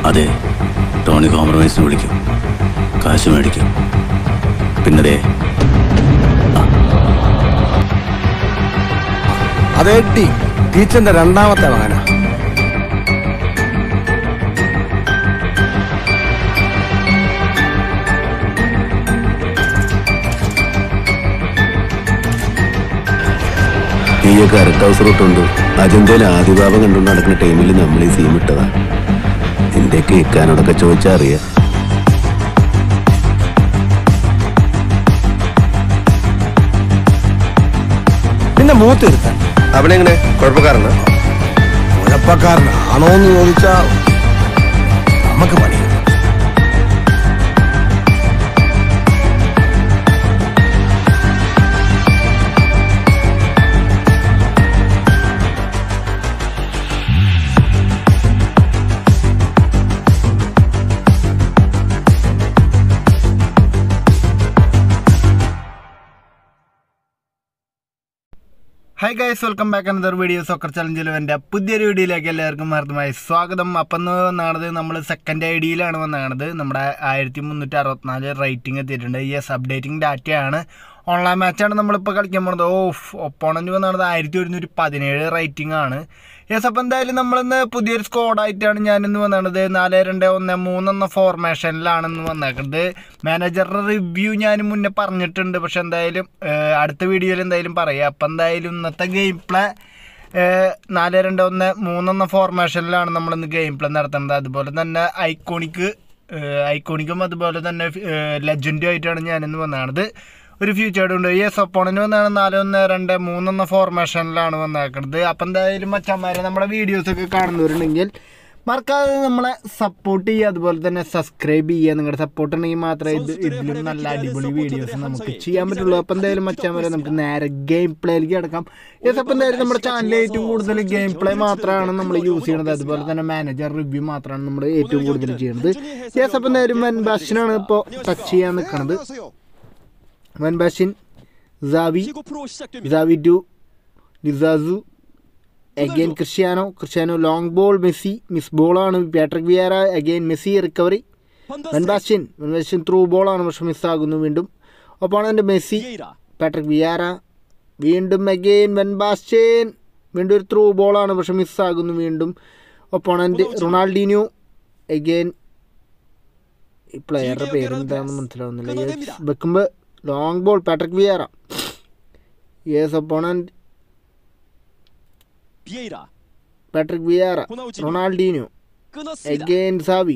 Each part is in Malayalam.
അതെ ടോണി കോംപ്രമൈസിന് വിളിക്കും കാശ് മേടിക്കും പിന്നതേ അതേ ടി ടീച്ചറിന്റെ രണ്ടാമത്തെ മകനാ നീയൊക്കെ അരക്ക് ഹൗസ് റൂട്ടുണ്ട് അജന്തയിൽ ആദിഭാവം കണ്ടുകൊണ്ട് നടക്കുന്ന ടൈമിൽ നമ്മൾ ഈ സീം ഇട്ടതാ നിന്റെയൊക്കെ ഇക്കാനോടൊക്കെ ചോദിച്ചാ അറിയാം പിന്നെ മൂത്തിരുത്താൻ അവനെങ്ങനെ കുഴപ്പക്കാരനാ കുഴപ്പക്കാരനാണോ എന്ന് ചോദിച്ചാ നമുക്ക് പണി hi guys welcome back another video soccer ചലഞ്ചിൽ എൻ്റെ പുതിയൊരു വീഡിയോയിലേക്ക് എല്ലാവർക്കും ഹാർദമായി സ്വാഗതം അപ്പം എന്ന് വന്നാണത് നമ്മൾ സെക്കൻഡ് ഐ ഡിയിലാണ് വന്നാണത് നമ്മുടെ ആയിരത്തി മുന്നൂറ്റി അറുപത്തിനാല് റേറ്റിംഗ് എത്തിയിട്ടുണ്ട് യെസ് അപ്ഡേറ്റിംഗ് ഡാറ്റയാണ് ഓൺലൈൻ മാച്ചാണ് നമ്മളിപ്പോൾ കളിക്കാൻ പോകുന്നത് ഓഫ് ഒപ്പോണൻറ്റ് വന്നാണത് ആയിരത്തി ഒരുന്നൂറ്റി പതിനേഴ് റേറ്റിംഗ് ആണ് യെസ് അപ്പോൾ എന്തായാലും നമ്മളിന്ന് പുതിയൊരു സ്ക്വാഡായിട്ടാണ് ഞാനിന്ന് വന്നത് നാല് രണ്ട് ഒന്ന് മൂന്നെന്ന ഫോർമേഷനിലാണ് ഇന്ന് വന്നേക്കുന്നത് മാനേജറുടെ റിവ്യൂ ഞാൻ മുന്നേ പറഞ്ഞിട്ടുണ്ട് പക്ഷെ എന്തായാലും ഏഹ്, അടുത്ത വീഡിയോയിൽ എന്തായാലും പറയാം അപ്പം എന്തായാലും ഇന്നത്തെ ഗെയിം പ്ലേ നാല് രണ്ട് ഒന്ന് മൂന്നെന്ന ഫോർമേഷനിലാണ് നമ്മളിന്ന് ഗെയിം പ്ലേ നടത്തുന്നത് അതുപോലെ തന്നെ ഐക്കോണിക്ക് ഐക്കോണിക്കും അതുപോലെ തന്നെ ലെജൻഡും ആയിട്ടാണ് ഞാനിന്ന് വന്നത് ഒരു ഫ്യൂച്ചർ ഉണ്ട് ഈ സപ്പോണിന് വന്നാണ് നാല് ഒന്ന് രണ്ട് മൂന്നെന്ന ഫോർമേഷനിലാണ് വന്നേക്കുന്നത് അപ്പം എന്തായാലും മച്ചന്മാരെ നമ്മുടെ വീഡിയോസൊക്കെ കാണുന്നവരുണ്ടെങ്കിൽ മറക്കാതെ നമ്മളെ സപ്പോർട്ട് ചെയ്യുക അതുപോലെ തന്നെ സബ്സ്ക്രൈബ് ചെയ്യുക നിങ്ങളുടെ സപ്പോർട്ട് ഉണ്ടെങ്കിൽ മാത്രമേ ഇത് ഇതിലും നല്ല അടിപൊളി വീഡിയോസ് നമുക്ക് ചെയ്യാൻ പറ്റുള്ളൂ അപ്പം എന്തായാലും മച്ചാൻ നമുക്ക് നേരെ ഗെയിം പ്ലേയിലേക്ക് കിടക്കാം യെസ് അപ്പം എന്തായാലും നമ്മുടെ ചാനലിൽ ഏറ്റവും കൂടുതൽ ഗെയിം പ്ലേ മാത്രമാണ് നമ്മൾ യൂസ് ചെയ്യുന്നത് അതുപോലെ തന്നെ മാനേജർ റിവ്യൂ മാത്രമാണ് നമ്മൾ ഏറ്റവും കൂടുതൽ ചെയ്യുന്നത് യെസ് അപ്പം എന്തായാലും വൻ ബാഷിനാണ് ഇപ്പോൾ ടച്ച് ചെയ്യാൻ നിൽക്കുന്നത് Van Basten Xavi Xavi to Lizarazu again Cristiano Cristiano long ball Messi miss ബോളാണ് Patrick Vieira again Messi recovery Van Basten Van Basten through ബോളാണ് പക്ഷെ മിസ്സാകുന്നു വീണ്ടും ഒപ്പാണ് എൻ്റെ മെസ്സി പാട്രിക് വിയാര വീണ്ടും അഗെയിൻ വെൻബാസ്റ്റ്യൻ വീണ്ടും ഒരു ത്രൂ ബോളാണ് പക്ഷെ മിസ്സാകുന്നു വീണ്ടും ഒപ്പോണൻ്റ് റൊണാൾഡീനിയോ അഗെയിൻ ഈ പ്ലെയറുടെ പേര് എന്താണെന്ന് മനസ്സിലാവുന്നില്ല വെക്കുമ്പോൾ long ball Patrick Vieira yes opponent Patrick Vieira Ronaldinho again Xavi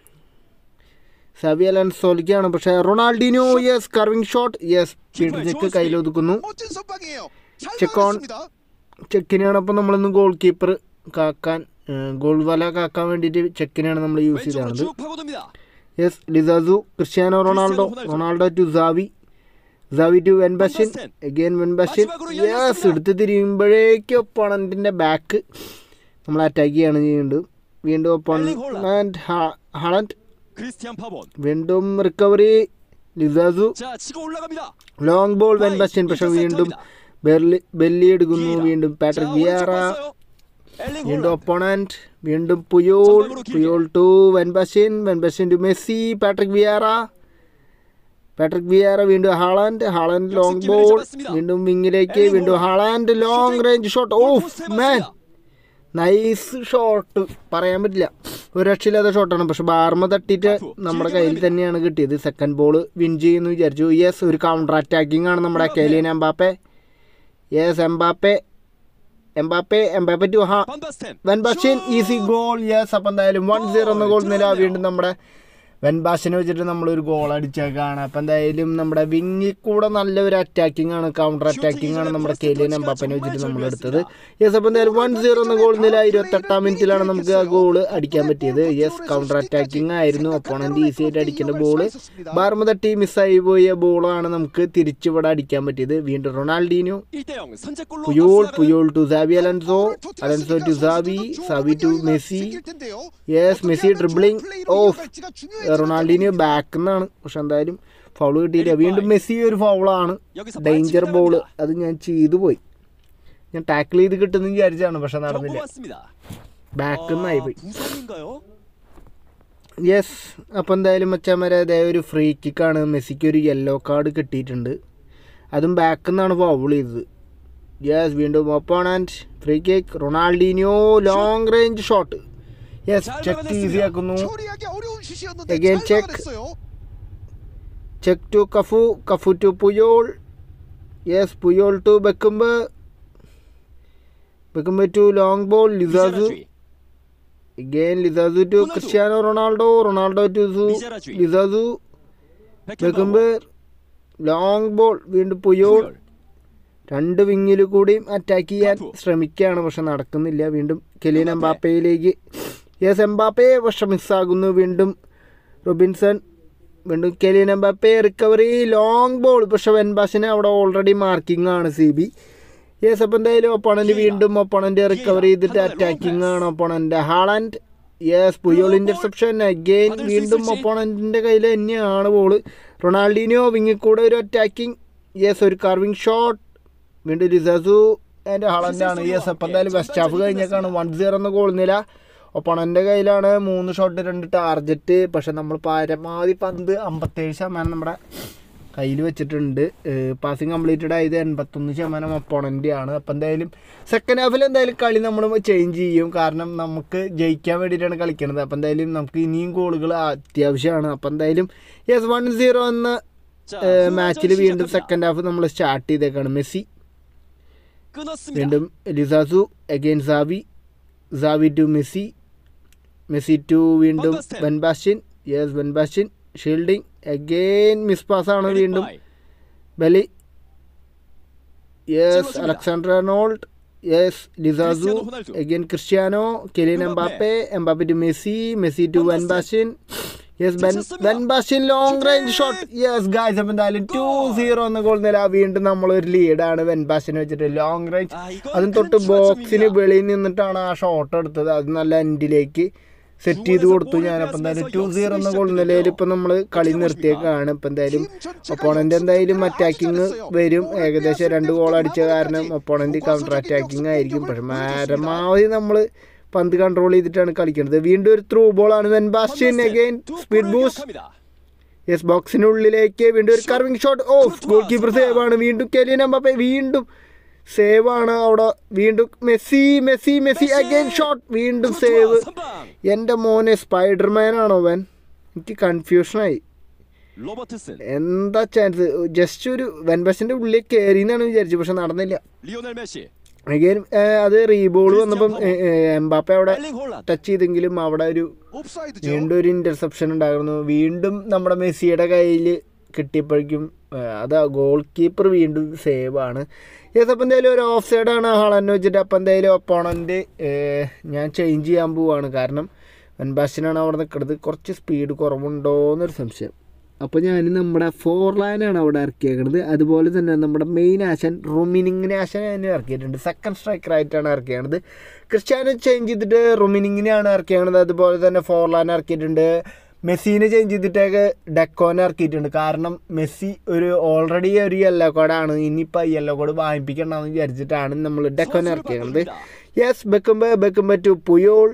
Xavi അലൻസോലിക്കാണ് പക്ഷേ Ronaldinho yes curving shot yes Petr കയ്യിലൊതുക്കുന്നു ചെക്ക് ഓൺ ചെക്കിനെയാണ് അപ്പോൾ നമ്മളിന്ന് ഗോൾ കീപ്പർ കാക്കാൻ ഗോൾ വല കാക്കാൻ വേണ്ടിയിട്ട് ചെക്കിനെയാണ് നമ്മൾ യൂസ് ചെയ്തത് yes Lizarazu Cristiano Ronaldo Ronaldo to Xavi Xavi to Van Basten again Van Basten yes എടുത്ത് തിരിയുമ്പോഴേക്കും ഒപ്പോണൻറ്റിൻ്റെ ബാക്ക് നമ്മൾ അറ്റാക്ക് ചെയ്യാണ് ചെയ്യുന്നത് വീണ്ടും ഒപ്പോണൻറ്റ് ഹാളൻഡ് വീണ്ടും recovery Lizarazu long ball Van Basten പക്ഷെ വീണ്ടും ബെർലി ബെല്ലി എടുക്കുന്നു വീണ്ടും പാട്രിക് വിയാറ വീണ്ടും ഒപ്പോണൻറ്റ് വീണ്ടും Puyol Puyol to Van Basten Van Basten to Messi Patrick Vieira Patrick Vieira വീണ്ടും ഹാളാൻഡ് ഹാളാൻഡ് ലോങ് ബോൾ വീണ്ടും വിങ്ങിലേക്ക് വീണ്ടും Haaland long range shot of man nice shot പറയാൻ പറ്റില്ല ഒരു രക്ഷയില്ലാത്ത ഷോട്ടാണ് പക്ഷെ ബാർമ തട്ടിയിട്ട് നമ്മുടെ കയ്യിൽ തന്നെയാണ് കിട്ടിയത് സെക്കൻഡ് ബോൾ വിൻ ചെയ്യുമെന്ന് വിചാരിച്ചു യെസ് ഒരു കൗണ്ടർ അറ്റാക്കിംഗ് ആണ് നമ്മുടെ Kylian Mbappe yes Mbappe Mbappe Mbappe to ഹാ വെൻബാഷ്യൻ ഈസി ഗോൾ യെസ് അപ്പം എന്തായാലും വൺ സീറോ എന്ന ഗോൾ നില വീണ്ടും നമ്മുടെ വെൻബാഷിനെ വെച്ചിട്ട് നമ്മളൊരു ഗോൾ അടിച്ചേക്കാണ് അപ്പം എന്തായാലും നമ്മുടെ വിങ്ങിൽ കൂടെ നല്ലൊരു അറ്റാക്കിംഗ് ആണ് കൗണ്ടർ അറ്റാക്കിംഗ് ആണ് നമ്മുടെ കെലിയൻ എംബാപ്പനെ വെച്ചിട്ട് നമ്മൾ എടുത്തത് യെസ് അപ്പം എന്തായാലും വൺ സീറോ എന്ന ഗോൾ നില ഇരുപത്തെട്ടാം മിനിറ്റിലാണ് നമുക്ക് ആ ഗോൾ അടിക്കാൻ പറ്റിയത് യെസ് കൗണ്ടർ അറ്റാക്കിംഗ് ആയിരുന്നു ഒപ്പോണൻ്റ് ഈസി ആയിട്ട് അടിക്കേണ്ട ബോള് ബാർമ തട്ടി മിസ്സായി പോയ ബോളാണ് നമുക്ക് തിരിച്ചിവിടെ അടിക്കാൻ പറ്റിയത് വീണ്ടും റൊണാൾഡീനോ പുയോൾ പുയോൾ ടു സാവി Alonso Alonso to Xavi Xavi to Messi yes Messi dribbling of Ronaldinho back എന്നാണ് പക്ഷെ എന്തായാലും ഫൗൾ കിട്ടിയില്ല വീണ്ടും മെസ്സി ഒരു ഫൗളാണ് ഡേഞ്ചർ ബോൾ അത് ഞാൻ ചെയ്തു പോയി ഞാൻ ടാക്കിൾ ചെയ്ത് കിട്ടുമെന്ന് വിചാരിച്ചാണ് പക്ഷെ നടന്നില്ല ബാക്ക് നിന്നായി പോയി യെസ് അപ്പോൾ എന്തായാലും മച്ചാമാരെ അതേ ഒരു ഫ്രീ കിക്കാണ് മെസ്സിക്ക് ഒരു യെല്ലോ കാർഡ് കിട്ടിയിട്ടുണ്ട് അതും ബാക്കിൽ നിന്നാണ് ഫൗൾ ചെയ്തത് യെസ് വീണ്ടും opponent free kick Ronaldinho long range shot yes Cech easy ആക്കുന്നു 처리하기 어려운 슛이었는데 Again 잘 check. 막아냈어요. Cech to Cafu Cafu to Puyol yes Puyol to Bergkamp Bergkamp to long ball Lizarazu Again Lizazu to Ronaldo. Cristiano Ronaldo, Ronaldo to Zu- Lizarazu. Lizazu, 베켄바워 വെക്കുമ്പോൾ ലോങ് ബോൾ വീണ്ടും പുയോൾ 푸열 രണ്ട് വിങ്ങിൽ കൂടിയും അറ്റാക്ക് ചെയ്യാൻ കാപ്പു. ശ്രമിക്കുകയാണ് പക്ഷെ നടക്കുന്നില്ല വീണ്ടും കെലിയൻ എംബാപ്പയിലേക്ക് യെസ് എംബാപ്പയെ പക്ഷെ മിസ്സാകുന്നു വീണ്ടും റൊബിൻസൺ വീണ്ടും Kylian Mbappe recovery long ball പക്ഷെ വെൻബാസിന് അവിടെ ഓൾറെഡി മാർക്കിംഗ് ആണ് സി ബി യെസ് അപ്പോൾ എന്തായാലും ഒപ്പോണൻറ്റ് വീണ്ടും ഒപ്പോണൻറ്റ് റിക്കവർ ചെയ്തിട്ട് അറ്റാക്കിംഗ് ആണ് opponent Haaland yes Puyol interception again വീണ്ടും ഒപ്പോണൻറ്റിൻ്റെ കയ്യിൽ തന്നെയാണ് ബോള് റൊണാൾഡീനിയോ വിങ്ങിൽ കൂടെ ഒരു അറ്റാക്കിംഗ് യെസ് ഒരു കർവിങ് ഷോട്ട് വീണ്ടും ലിസസു എൻ്റെ ഹാളൻഡാണ് യെസ് അപ്പോൾ എന്തായാലും വെസ്റ്റ് ഹാഫ് കഴിഞ്ഞേക്കാണ് വൺ സീറോ എന്ന ഗോൾ നില ഒപ്പണൻ്റെ കയ്യിലാണ് മൂന്ന് ഷോട്ട് രണ്ട് ടാർജറ്റ് പക്ഷെ നമ്മൾ പരമാവധി പന്ത് അമ്പത്തേഴ് ശതമാനം നമ്മുടെ കയ്യിൽ വെച്ചിട്ടുണ്ട് പാസിങ് കംപ്ലീറ്റഡ് ആയത് എൺപത്തൊന്ന് ശതമാനം ഒപ്പോണൻ്റ് ആണ് അപ്പം എന്തായാലും സെക്കൻഡ് ഹാഫിൽ എന്തായാലും കളി നമ്മൾ ചേഞ്ച് ചെയ്യും കാരണം നമുക്ക് ജയിക്കാൻ വേണ്ടിയിട്ടാണ് കളിക്കുന്നത് അപ്പം എന്തായാലും നമുക്ക് ഇനിയും ഗോളുകൾ അത്യാവശ്യമാണ് അപ്പം എന്തായാലും യെസ് വൺ സീറോ എന്ന 자, മാച്ചിൽ 후반전 വീണ്ടും 시작합니다. സെക്കൻഡ് ഹാഫ് നമ്മൾ സ്റ്റാർട്ട് ചെയ്തേക്കാണ് മെസ്സി 끊었습니다. വീണ്ടും ലിസാസു again Xavi Xavi to Messi Messi to വീണ്ടും Van Basten. ബെൻബാസ്റ്റിൻ yes ബെൻബാസ്റ്റിൻ shielding again miss പാസ്സാണ് 에릭 വീണ്ടും 바이. ബലി യെസ് ചെറുതാ. Alexander Arnold yes Lizarazu Cristiano Ronaldo. Again Cristiano Kylian Mbappe. Mbappe Mbappe to Messi Messi to Van Ben Basten. Bastin yes Ben ചെറുതാ. Ben Bastin long range shot yes guys അപ്പം എന്തായാലും ടു സീറോ എന്ന ഗോൾ നില വീണ്ടും നമ്മളൊരു ലീഡാണ് ബെൻ ബാസ്റ്റിനെ വെച്ചിട്ട് ലോങ് റേഞ്ച് 아, 이건 അതും തൊട്ട് 큰 ബോക്സിന് 추가점입니다. വെളിയിൽ നിന്നിട്ടാണ് ആ ഷോട്ട് എടുത്തത് അത് നല്ല എൻഡിലേക്ക് സെറ്റ് ചെയ്ത് കൊടുത്തു ഞാനപ്പോൾ എന്തായാലും ടു സീറോ എന്ന ഗോൾ നിലയിൽ ഇപ്പം നമ്മൾ കളി നിർത്തിയേക്കാണ് ഇപ്പം എന്തായാലും ഒപ്പോണൻ്റ് എന്തായാലും അറ്റാക്കിങ് വരും ഏകദേശം രണ്ട് ഗോൾ അടിച്ച കാരണം ഒപ്പോണൻ്റ് കൗണ്ടർ അറ്റാക്കിങ് ആയിരിക്കും പക്ഷെ പരമാവധി നമ്മൾ പന്ത് കൺട്രോൾ ചെയ്തിട്ടാണ് കളിക്കുന്നത് വീണ്ടും ഒരു ത്രൂ ബോളാണ് Van Basten again 두 speed 골을 boost 기록합니다. Yes ബോക്സിനുള്ളിലേക്ക് വീണ്ടും ഒരു curving shot oh goalkeeper save ആണ് വീണ്ടും കെലിയൻ എംബാപ്പെ വീണ്ടും സേവ് ആണ് അവിടെ വീണ്ടും Messi Messi Messi again shot വീണ്ടും സേവ് 선방. എൻ്റെ മോനെ സ്പൈഡർമാൻ ആണോ അവൻ എനിക്ക് കൺഫ്യൂഷനായി 로버트슨, എന്താ ചാൻസ് ജസ്റ്റ് ഒരു വെൻബസിൻ്റെ ഉള്ളിൽ കയറി എന്നാണ് വിചാരിച്ചത് പക്ഷെ നടന്നില്ല 리오넬 메시, അഗൈൻ അത് റീബോൾ വന്നപ്പം എംബാപ്പെ അവിടെ 엘링 홀란드, ടച്ച് ചെയ്തെങ്കിലും അവിടെ ഒരു 옵사이드죠. വീണ്ടും ഒരു ഇന്റർസെപ്ഷൻ ഉണ്ടായിരുന്നു വീണ്ടും നമ്മുടെ മെസ്സിയുടെ കയ്യിൽ കിട്ടിയപ്പോഴേക്കും ആ, അത് ഗോൾ കീപ്പർ വീണ്ടും സേവ് ആണ് യെസ് അപ്പം എന്തായാലും ഒരു ഓഫ് സൈഡാണ് ഹാളെന്ന് വെച്ചിട്ട് അപ്പം എന്തായാലും ഒപ്പോണൻ്റ് ഞാൻ ചേഞ്ച് ചെയ്യാൻ പോവാണ് കാരണം വെൻബാസ്റ്റിനാണ് അവിടെ നിൽക്കുന്നത് കുറച്ച് സ്പീഡ് കുറവുണ്ടോ എന്നൊരു സംശയം അപ്പോൾ ഞാൻ നമ്മുടെ ഫോർ ലൈനാണ് അവിടെ ഇറക്കിയേക്കുന്നത് അതുപോലെ തന്നെ നമ്മുടെ മെയിൻ ആശൻ റൊമിനിങ്ങിനെ ആശൻ ഞാൻ ഇറക്കിയിട്ടുണ്ട് സെക്കൻഡ് സ്ട്രൈക്കറായിട്ടാണ് ഇറക്കിയത് ക്രിസ്ത്യാനോ ചേഞ്ച് ചെയ്തിട്ട് റൊമിനിങ്ങിനെയാണ് ഇറക്കിയത് അതുപോലെ തന്നെ ഫോർ ലൈൻ ഇറക്കിയിട്ടുണ്ട് മെസ്സിനെ ചേഞ്ച് ചെയ്തിട്ടൊക്കെ ഡെക്കോനെ ഇറക്കിയിട്ടുണ്ട് കാരണം മെസ്സി ഒരു ഓൾറെഡി ഒരു യെല്ലോ കോഡാണ് ഇനിയിപ്പോൾ യെല്ലോ കോഡ് വാങ്ങിപ്പിക്കണമെന്ന് വിചാരിച്ചിട്ടാണ് നമ്മൾ ഡെക്കോനെ ഇറക്കിയത് yes Bergkamp Bergkamp to Puyol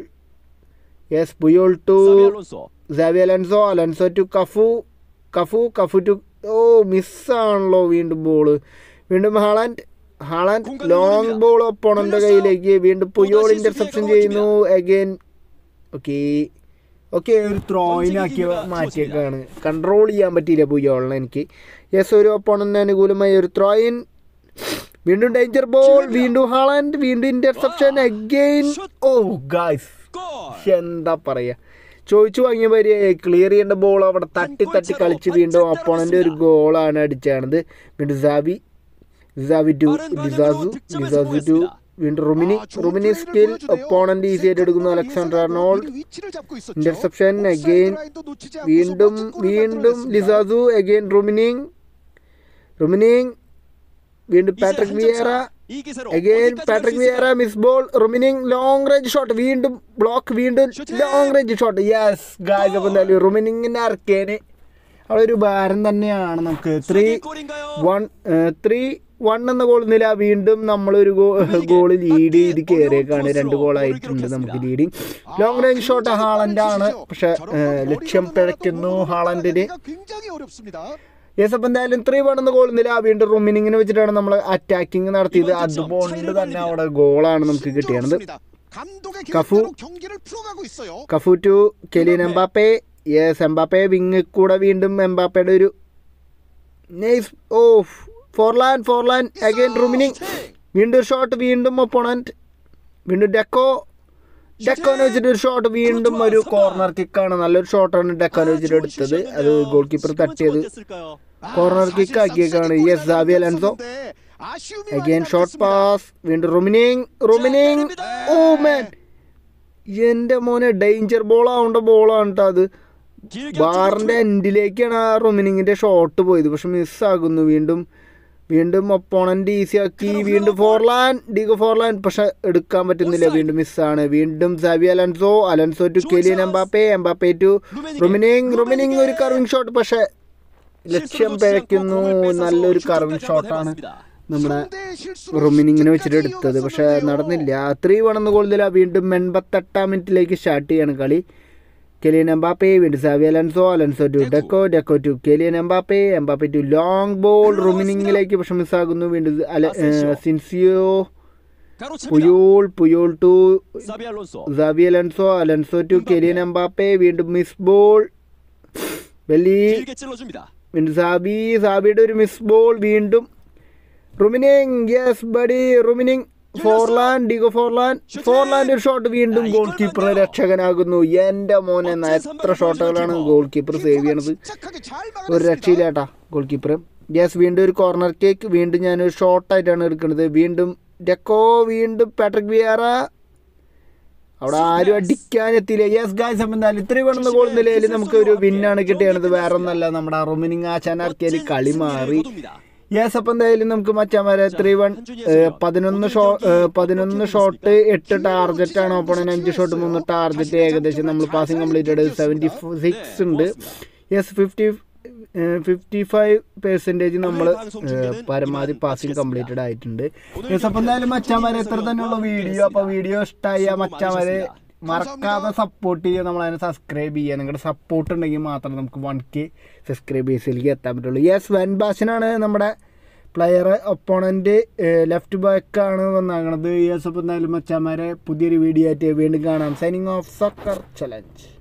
yes Puyol to 사비 알론소, സാവി Alonso Alonso to Cafu Cafu Cafu to oh മിസ്സാണല്ലോ വീണ്ടും ബോള് വീണ്ടും ഹാളാൻഡ് ഹാളാൻഡ് ലോങ് ബോൾ ഒപ്പോണൻ്റെ കയ്യിലേക്ക് വീണ്ടും പുയോൾ ഇന്റർസെപ്ഷൻ ചെയ്യുന്നു അഗൈൻ ഓക്കെ ഓക്കെ ഒരു ത്രോയിനാക്കി മാറ്റിയേക്കാണ് കൺട്രോൾ ചെയ്യാൻ പറ്റിയില്ല പുയോളിനെ എനിക്ക് യെസ് ഒരു ഒപ്പോണന് അനുകൂലമായ ഒരു ത്രോയിൻ വീണ്ടും ഡേഞ്ചർ ബോൾ വീണ്ടും ഹാളാൻഡ് വീണ്ടും ഇന്റർസെപ്ഷൻ അഗൈൻ ഓ ഗായ്സ് 골! എന്താ പറയാ ചോദിച്ചു വാങ്ങിയ വരി ക്ലിയർ ചെയ്യേണ്ട ബോൾ അവിടെ തട്ടി തട്ടി കളിച്ച് വീണ്ടും ഒപ്പോണന്റ് ഒരു ഗോളാണ് അടിച്ചാണത് വീണ്ടും Xavi Xavi to Lizarazu Lizarazu to വീണ്ടും Rummenigge Rummenigge skill opponent easy ആയിട്ട് എടുക്കുന്നു അലക്സാണ്ടർ അർണോൾഡ് ഇന്റർസെപ്ഷൻ അഗെയിൻ വീണ്ടും വീണ്ടും ലിസാസു അഗെയിൻ റുമിനിങ് റുമിനിങ് വീണ്ടും Patrick Vieira again Patrick Vieira miss ball Rummenigge long range shot വീണ്ടും ബ്ലോക്ക് വീണ്ടും long range shot yes guys അപ്പോൾ എന്തായാലും റുമിനിങ്ങിൻ്റെ അർക്കേന് അവിടെ ഒരു ഭാരം തന്നെയാണ് നമുക്ക് ത്രീ വൺ ത്രീ വൺ എന്ന ഗോൾ നില വീണ്ടും നമ്മളൊരു ഗോൾ ലീഡ് ചെയ്ത് കയറിയേക്കാണ് രണ്ട് ഗോളായിട്ടുണ്ട് നമുക്ക് leading long range shot Haaland ആണ് പക്ഷെ ഏഹ്, ലക്ഷ്യം പിഴയ്ക്കുന്നു ഹാളൻഡിന് 굉장히 어렵습니다. യെസ് അപ്പം എന്തായാലും ത്രീ വൺ എന്ന ഗോൾ നില വീണ്ടും റുമിനിങ്ങിനെ വെച്ചിട്ടാണ് നമ്മൾ അറ്റാക്കിങ് നടത്തിയത് അതുകൊണ്ട് തന്നെ അവിടെ ഗോളാണ് നമുക്ക് കിട്ടിയത് 힘들었습니다. 감독의 가후. 계획대로 경기를 풀어가고 있어요. Cafu to Kylian Mbappe yes Mbappe wing കൂടെ വീണ്ടും എംബാപ്പയുടെ ഒരു nice oh Forlan Forlan again Rummenigge വീണ്ടും ഒരു ഷോട്ട് വീണ്ടും ഒപ്പോണന്റ് വീണ്ടും ഡെക്കോ ഡെക്കോനെ വെച്ചിട്ട് ഒരു ഷോട്ട് വീണ്ടും ഒരു കോർണർ കിക്കാണ് നല്ലൊരു ഷോട്ടാണ് ഡെക്കോനെ വെച്ചിട്ട് എടുത്തത് അത് ഗോൾ കീപ്പർ തട്ടിയത് കോർണർ കിക്ക് ആക്കിയേക്കാണ് yes Xabi Alonso again shot pass വീണ്ടും റുമിനിങ് റുമിനിങ് ഓ മാൻ എന്റെ മോനെ ഡേഞ്ചർ ബോൾ ആവേണ്ട ബോളാണ് കേട്ടോ അത് ബാറിന്റെ എൻഡിലേക്കാണ് ആ റുമിനിങ്ങിന്റെ ഷോട്ട് പോയത് പക്ഷെ മിസ്സാകുന്നു വീണ്ടും വീണ്ടും ഒപ്പോണന്റ് ഈസി ആക്കി വീണ്ടും ഫോർലാൻ ഡിഗോ ഫോർലാൻ പക്ഷെ എടുക്കാൻ പറ്റുന്നില്ല വീണ്ടും മിസ്സാണ് വീണ്ടും Xabi Alonso Alonso to Kylian Mbappe Mbappe to Rummenigge Rummenigge ഒരു കർവിംഗ് ഷോട്ട് പക്ഷെ ലക്ഷ്യം പിഴയ്ക്കുന്നു നല്ലൊരു കർവിംഗ് ഷോട്ടാണ് നമ്മുടെ റുമിനിങ്ങിനെ വെച്ചിട്ട് എടുത്തത് പക്ഷെ നടന്നില്ല ത്രീ വണെന്ന് ഗോളില്ല വീണ്ടും എൺപത്തെട്ടാം മിനിറ്റിലേക്ക് സ്റ്റാർട്ട് ചെയ്യാണ് കളി കെലിയൻ എംബാപ്പെ വീണ്ടും സാവി Alonso Alonso to Deco Deco to Kylian Mbappe Mbappe to long ball റുമിനിങ്ങിലേക്ക് പക്ഷെ മിസ്സാകുന്നു വീണ്ടും അല ഏഹ്, സിൻസിയോ പുയോൾ പുയോൾ ടു 사비 알론소 സാവി Alonso Alonso to Kylian Mbappe വീണ്ടും മിസ് ബോൾ വെല്ലി 길게 찔러줍니다. വീണ്ടും സാബി സാബിയുടെ ഒരു മിസ് ബോൾ വീണ്ടും Rummenigge yes buddy Rummenigge Forlan Diego Forlan Forlan ഒരു ഷോട്ട് വീണ്ടും ഗോൾ കീപ്പർ രക്ഷകനാകുന്നു എന്റെ മോനെ ന- എത്ര ഷോട്ടുകളാണ് ഗോൾ കീപ്പർ സേവ് ചെയ്യണത് 착하게 잘 ഒരു രക്ഷയില്ലാട്ടാ ഗോൾ കീപ്പർ യെസ് വീണ്ടും ഒരു കോർണർ കേക്ക് വീണ്ടും ഞാനൊരു ഷോട്ടായിട്ടാണ് എടുക്കുന്നത് വീണ്ടും ഡെക്കോ വീണ്ടും പാട്രിക് വിയാറ അവിടെ ആരും അടിക്കാൻ എത്തിയില്ല യെസ് ഗായ്സ് അപ്പം എന്തായാലും ഇത്രയും വേണമെന്ന് ഗോൾ നിലയിൽ നമുക്ക് ഒരു വിന്നാണ് കിട്ടിയത് വേറെ ഒന്നല്ല നമ്മുടെ റുമിനിങ് ആശാനാർക്കിയാൽ കളി മാറി യെസ് അപ്പം എന്തായാലും നമുക്ക് മച്ചാമാരെ ത്രീ വൺ പതിനൊന്ന് ഷോ ഏഹ്, പതിനൊന്ന് ഷോട്ട് എട്ട് ടാർഗറ്റ് ആണ് ഓപ്പണൻ അഞ്ച് ഷോട്ട് മൂന്ന് ടാർഗറ്റ് ഏകദേശം നമ്മൾ പാസിംഗ് കംപ്ലീറ്റഡ് സെവൻറ്റി സിക്സ് ഉണ്ട് yes fifty fifty five percentage നമ്മൾ പരമാവധി പാസിംഗ് കംപ്ലീറ്റഡ് ആയിട്ടുണ്ട് യെസ് അപ്പം എന്തായാലും മച്ചാമാരെ ഇത്ര തന്നെയുള്ള വീഡിയോ അപ്പോൾ വീഡിയോ ഇഷ്ടമായ മച്ചാമാരെ മറക്കാതെ സപ്പോർട്ട് ചെയ്യുക നമ്മളതിനെ സബ്സ്ക്രൈബ് ചെയ്യുക നിങ്ങളുടെ സപ്പോർട്ട് ഉണ്ടെങ്കിൽ മാത്രമേ നമുക്ക് വൺ കെ സബ്സ്ക്രൈബേഴ്സിലേക്ക് എത്താൻ പറ്റുള്ളൂ യെസ് വൻ ബാഷനാണ് നമ്മുടെ പ്ലെയർ ഒപ്പോണൻറ്റ് ലെഫ്റ്റ് ബാക്കാണ് വന്നാകണത് യെസ് അപ്പോൾ എന്തായാലും മച്ചാമാരെ പുതിയൊരു വീഡിയോ ആയിട്ട് വീണ്ടും കാണാം സൈനിങ് ഓഫ് സക്കർ ചലഞ്ച്